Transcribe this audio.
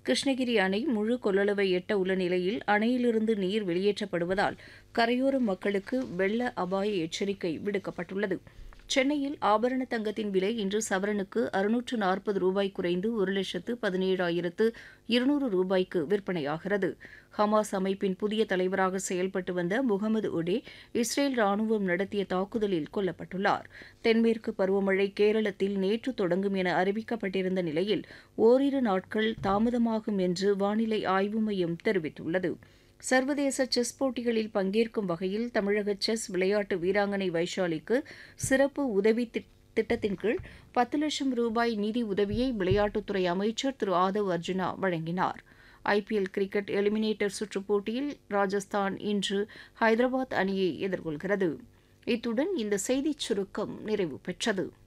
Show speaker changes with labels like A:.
A: கிருஷ்ணகிரி அணை முழு கொள்ளளவை எட்ட உள்ள நிலையில் அணையிலிருந்து நீர் வெளியேற்றப்படுவதால் கரையோர மக்களுக்கு வெள்ள அபாய எச்சரிக்கை விடுக்கப்பட்டுள்ளது சென்னையில் ஆபரண தங்கத்தின் விலை இன்று சவரனுக்கு அறுநூற்று நாற்பது ரூபாய் குறைந்து ஒரு லட்சத்து பதினேழாயிரத்து இருநூறு ரூபாய்க்கு விற்பனையாகிறது ஹமாஸ் அமைப்பின் புதிய தலைவராக செயல்பட்டு வந்த முகமது ஒடே இஸ்ரேல் ராணுவம் நடத்திய தாக்குதலில் கொல்லப்பட்டுள்ளார் தென்மேற்கு பருவமழை கேரளத்தில் நேற்று தொடங்கும் என அறிவிக்கப்பட்டிருந்த நிலையில் ஓரிரு நாட்கள் தாமதமாகும் என்று வானிலை ஆய்வு மையம் தெரிவித்துள்ளது சர்வதேச செஸ் போட்டிகளில் பங்கேற்கும் வகையில் தமிழக செஸ் விளையாட்டு வீராங்கனை வைஷாலிக்கு சிறப்பு உதவி திட்டத்தின் கீழ் பத்து லட்சம் ரூபாய் நிதி உதவியை விளையாட்டுத்துறை அமைச்சர் திரு ஆதவ் அர்ஜுனா வழங்கினார் ஐபிஎல் கிரிக்கெட் எலிமினேட்டர் சுற்றுப் போட்டியில் ராஜஸ்தான் இன்று ஹைதராபாத் அணியை எதிர்கொள்கிறது இத்துடன் இந்த செய்திச் சுருக்கம் நிறைவு பெற்றது